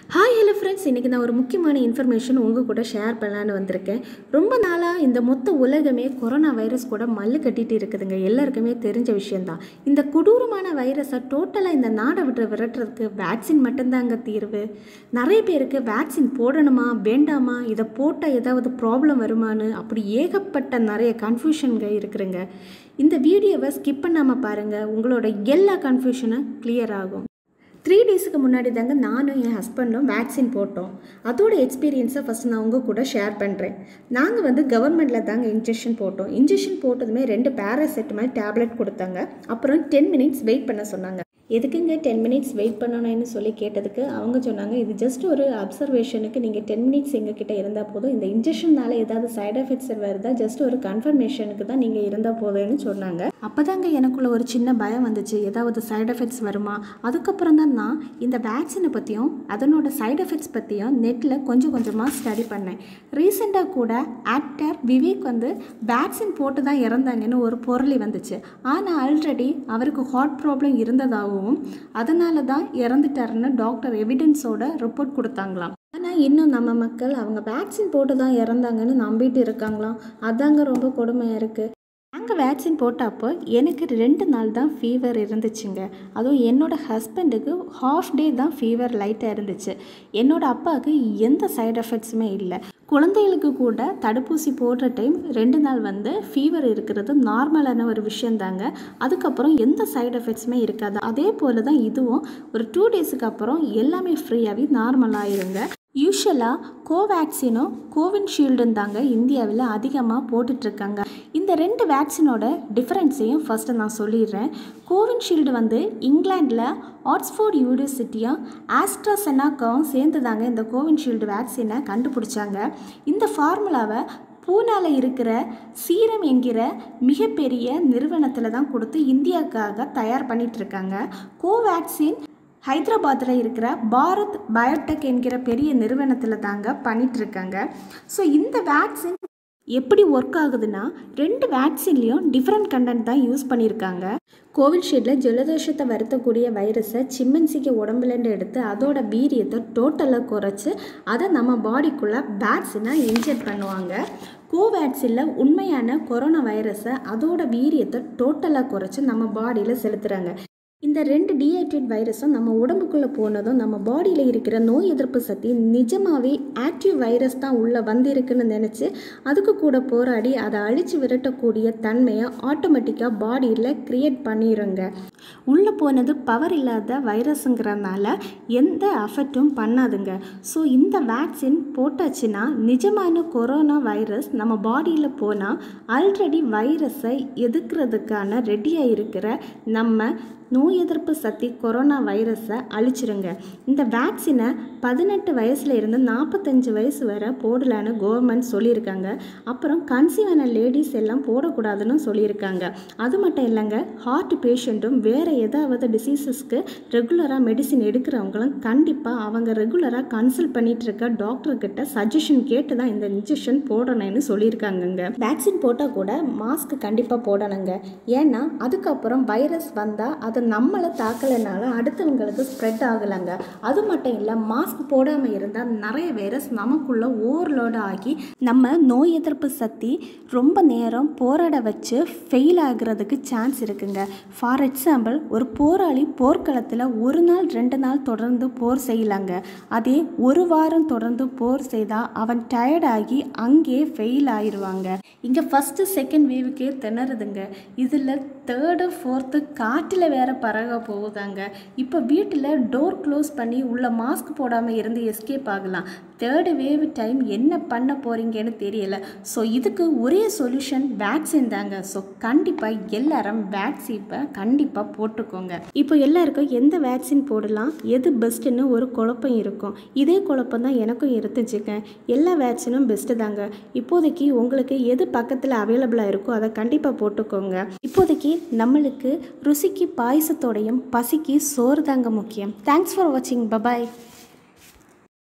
hi hello friends இன்றைக்கி நான் ஒரு முக்கியமான இன்ஃபர்மேஷன் உங்கள் கூட ஷேர் பண்ணலான்னு வந்திருக்கேன் ரொம்ப நாளாக இந்த மொத்த உலகமே கொரோனா வைரஸ் கூட மல்லு கட்டிட்டு இருக்குதுங்க எல்லாருக்குமே தெரிஞ்ச விஷயந்தான் இந்த கொடூரமான வைரஸை டோட்டலாக இந்த நாடை விட்டு விரட்டுறதுக்கு வேக்சின் மட்டும்தாங்க தீர்வு நிறைய பேருக்கு வேக்சின் போடணுமா வேண்டாமா இதை போட்டால் ஏதாவது ப்ராப்ளம் வருமான்னு அப்படி ஏகப்பட்ட நிறைய கன்ஃபியூஷனுங்க இருக்குதுங்க இந்த வீடியோவை ஸ்கிப் பண்ணாமல் பாருங்கள் உங்களோட எல்லா கன்ஃபியூஷனும் கிளியர் ஆகும் த்ரீ டேஸுக்கு முன்னாடி தாங்க நானும் என் ஹஸ்பண்டும் வேக்சின் போட்டோம் அதோட எக்ஸ்பீரியன்ஸை ஃபஸ்ட் நான் உங்கள் கூட ஷேர் பண்ணுறேன் நாங்கள் வந்து கவர்மெண்ட்டில் தாங்க இன்ஜெக்ஷன் போட்டோம் இன்ஜெக்ஷன் போட்டதுமே ரெண்டு பேராசெட்டமல் டேப்லெட் கொடுத்தாங்க அப்புறம் டென் மினிட்ஸ் வெயிட் பண்ண சொன்னாங்க எதுக்குங்க டென் மினிட்ஸ் வெயிட் பண்ணணும்னு சொல்லி கேட்டதுக்கு அவங்க சொன்னாங்க இது ஜஸ்ட் ஒரு அப்சர்வேஷனுக்கு நீங்கள் டென் மினிட்ஸ் எங்ககிட்ட இருந்தால் போதும் இந்த இன்ஜெக்ஷனால் ஏதாவது சைட் எஃபெக்ட்ஸ் வருதா ஜஸ்ட் ஒரு கன்ஃபர்மேஷனுக்கு தான் நீங்கள் இருந்தால் போதும்னு சொன்னாங்க அப்போ தாங்க எனக்குள்ள ஒரு சின்ன பயம் வந்துச்சு ஏதாவது சைட் எஃபெக்ட்ஸ் வருமா அதுக்கப்புறம் தான் நான் இந்த வேக்சினை பற்றியும் அதனோட சைட் எஃபெக்ட்ஸ் பற்றியும் நெட்டில் கொஞ்சம் கொஞ்சமாக ஸ்டடி பண்ணேன் ரீசெண்டாக கூட ஆக்டர் விவேக் வந்து வேக்சின் போட்டு தான் இறந்தாங்கன்னு ஒரு பொருளி வந்துச்சு ஆனால் ஆல்ரெடி அவருக்கு ஹார்ட் ப்ராப்ளம் இருந்ததாகவும் அதனால தான் இறந்துட்டாருன்னு டாக்டர் எவிடன்ஸோட ரிப்போர்ட் கொடுத்தாங்களாம் ஆனால் இன்னும் நம்ம மக்கள் அவங்க வேக்சின் போட்டு தான் இறந்தாங்கன்னு நம்பிட்டு இருக்காங்களாம் அதாங்க ரொம்ப கொடுமையாக இருக்குது நாங்கள் வேக்சின் போட்டப்போ எனக்கு ரெண்டு நாள் தான் ஃபீவர் இருந்துச்சுங்க அதுவும் என்னோடய ஹஸ்பண்டுக்கு ஹாஃப் டே தான் ஃபீவர் லைட்டாக இருந்துச்சு என்னோடய அப்பாவுக்கு எந்த சைடு எஃபெக்ட்ஸுமே இல்லை குழந்தைகளுக்கு கூட தடுப்பூசி போடுற டைம் ரெண்டு நாள் வந்து ஃபீவர் இருக்கிறது நார்மலான ஒரு விஷயந்தாங்க அதுக்கப்புறம் எந்த சைடு எஃபெக்ட்ஸுமே இருக்காது அதே போல் தான் இதுவும் ஒரு டூ டேஸுக்கு அப்புறம் எல்லாமே ஃப்ரீயாகவே நார்மலாகிருங்க யூஸ்வலாக கோவேக்சினும் கோவின்ஷீல்டும் தாங்க இந்தியாவில் அதிகமாக போட்டுட்ருக்காங்க இந்த ரெண்டு வேக்சினோட டிஃப்ரென்ஸையும் ஃபஸ்ட்டு நான் சொல்லிடுறேன் கோவின்ஷீல்டு வந்து இங்கிலாண்டில் ஆக்ஸ்ஃபோர்ட் யூனிவர்சிட்டியும் ஆஸ்ட்ராசெனாக்காவும் சேர்ந்து தாங்க இந்த கோவின்ஷீல்டு வேக்சினை கண்டுபிடிச்சாங்க இந்த ஃபார்முலாவை பூனாவில் இருக்கிற சீரம் என்கிற மிகப்பெரிய நிறுவனத்தில் தான் கொடுத்து இந்தியாவுக்காக தயார் பண்ணிகிட்ருக்காங்க கோவேக்சின் ஹைதராபாத்தில் இருக்கிற பாரத் பயோடெக் என்கிற பெரிய நிறுவனத்தில் தாங்க பண்ணிகிட்ருக்காங்க ஸோ இந்த வேக்சின் எப்படி ஒர்க் ஆகுதுன்னா ரெண்டு வேக்சின்லேயும் டிஃப்ரெண்ட் கண்டென்ட் தான் யூஸ் பண்ணியிருக்காங்க கோவிஷீல்டில் ஜலதோஷத்தை வருத்தக்கூடிய வைரஸை சிம்மன்சிக்கு உடம்புலேருந்து எடுத்து அதோட வீரியத்தை டோட்டலாக குறைச்சி அதை நம்ம பாடிக்குள்ளே வேக்சினாக இன்ஜெக்ட் பண்ணுவாங்க கோவேக்சினில் உண்மையான கொரோனா வைரஸை அதோட வீரியத்தை டோட்டலாக குறைச்சி நம்ம பாடியில் செலுத்துகிறாங்க இந்த ரெண்டு டீஹைட்ரேட் வைரஸும் நம்ம உடம்புக்குள்ளே போனதும் நம்ம பாடியில் இருக்கிற நோய் எதிர்ப்பு சக்தி நிஜமாகவே ஆக்டிவ் வைரஸ் தான் உள்ளே வந்திருக்குன்னு நினச்சி அதுக்கு கூட போராடி அதை அழித்து விரட்டக்கூடிய தன்மையை ஆட்டோமேட்டிக்காக பாடியில் க்ரியேட் பண்ணிடுங்க உள்ளே போனது பவர் இல்லாத வைரஸுங்கிறனால எந்த அஃபெக்டும் பண்ணாதுங்க ஸோ இந்த வேக்சின் போட்டாச்சுன்னா நிஜமான கொரோனா வைரஸ் நம்ம பாடியில் போனால் ஆல்ரெடி வைரஸை எதிர்க்கிறதுக்கான ரெடியாக இருக்கிற நம்ம நோய் எதிர்ப்பு சக்தி கொரோனா வைரஸை அழிச்சிருங்க இந்த வேக்சினை பதினெட்டு வயசில் இருந்து நாற்பத்தஞ்சு வயசு வரை போடலான்னு கவர்மெண்ட் சொல்லியிருக்காங்க அப்புறம் கன்சீவான லேடிஸ் எல்லாம் போடக்கூடாதுன்னு சொல்லியிருக்காங்க அது மட்டும் இல்லைங்க ஹார்ட் பேஷண்ட்டும் வேறு ஏதாவது டிசீசஸ்க்கு ரெகுலராக மெடிசின் எடுக்கிறவங்களும் கண்டிப்பாக அவங்க ரெகுலராக கன்சல்ட் பண்ணிட்டு இருக்க டாக்டர்கிட்ட சஜஷன் கேட்டு தான் இந்த இன்ஜெக்ஷன் போடணும்னு சொல்லியிருக்காங்கங்க வேக்சின் போட்டால் கூட மாஸ்க் கண்டிப்பாக போடணுங்க ஏன்னா அதுக்கப்புறம் வைரஸ் வந்தால் அதை நம்மளை தாக்கலைனால அடுத்தவங்களுக்கு ஸ்ப்ரெட் ஆகலைங்க அது மட்டும் இல்லை மாஸ்க் போடாமல் இருந்தால் நிறைய வைரஸ் நமக்குள்ளே ஓவர்லோடு ஆகி நம்ம நோய் எதிர்ப்பு சக்தி ரொம்ப நேரம் போராட வச்சு ஃபெயில் ஆகிறதுக்கு சான்ஸ் இருக்குங்க ஃபார் எக்ஸாம்பிள் ஒரு போராளி போர்க்களத்தில் ஒரு நாள் ரெண்டு நாள் தொடர்ந்து போர் செய்யலாங்க அதே ஒரு வாரம் தொடர்ந்து போர் செய்தால் அவன் டயர்டாகி அங்கே ஃபெயில் ஆயிடுவாங்க இங்கே ஃபஸ்ட்டு செகண்ட் வேவுக்கே திணறுதுங்க இதில் தேர்டு ஃபோர்த்து காட்டில் வேற பறக போகுதாங்க இப்போ வீட்டில் டோர் க்ளோஸ் பண்ணி உள்ள மாஸ்க் போடாமல் இருந்து எஸ்கேப் ஆகலாம் தேர்டு வேவ் டைம் என்ன பண்ண போகிறீங்கன்னு தெரியல ஸோ இதுக்கு ஒரே சொல்யூஷன் வேக்சின் தாங்க ஸோ கண்டிப்பாக எல்லாரும் வேக்சினை கண்டிப்பாக போட்டுக்கோங்க இப்போ எல்லாருக்கும் எந்த வேக்சின் போடலாம் எது பெஸ்ட்டுன்னு ஒரு குழப்பம் இருக்கும் இதே குழப்பம் தான் எனக்கும் இருந்துச்சுங்க எல்லா வேக்சினும் பெஸ்ட்டு தாங்க இப்போதைக்கு உங்களுக்கு எது பக்கத்தில் அவைலபிளாக இருக்கோ அதை கண்டிப்பாக போட்டுக்கோங்க இப்போதைக்கு நம்மளுக்கு ருசிக்கு பாயசத்தோடையும் பசிக்கு சோறு தாங்க முக்கியம் தேங்க்ஸ் ஃபார் வாட்சிங் பபாய்